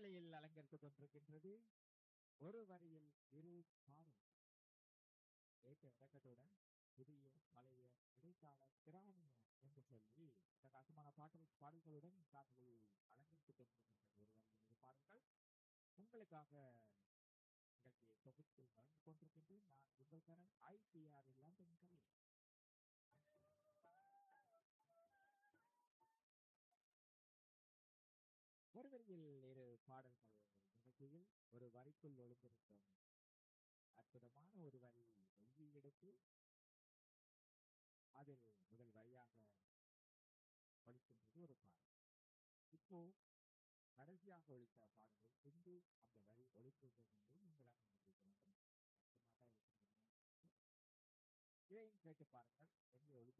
வேளையில் அலங்கரித்துக் கொண்டிருக்கின்றது ஒரு வரியில் இரு பாடல் ஏற்ற இறக்கத்துடன் புதிய பழைய இடைக்கால கிராமிய என்று சொல்லி பிரகாசமான பாடல் பாடல்களுடன் காதலை அலங்கரித்துக் கொண்டிருக்கின்றது ஒரு வரியில் இரு பாடல்கள் உங்களுக்காக நிகழ்ச்சியை தொகுத்து வழங்கிக் கொண்டிருக்கின்றேன் நான் உங்கள் கரண் ஐபிஆர் லண்டன் கலை ஒரு வரியில் இரு பாடல்கள் நிகழ்ச்சியில் ஒரு வரிக்குள் ஒளிந்திருக்கும் அற்புதமான ஒரு வரி வெளியே எடுத்து அதில் முதல் வரியாக ஒழிக்கின்றது ஒரு பாடல் இப்போ கடைசியாக ஒழித்த பாடலில் எங்கு அந்த வரி ஒழிக்கின்றது என்று நீங்கள் கண்டுபிடிக்க வேண்டும் அற்புதமாக இருக்கின்றன. இதையும் கேட்டு பாருங்கள் எங்கே ஒழித்து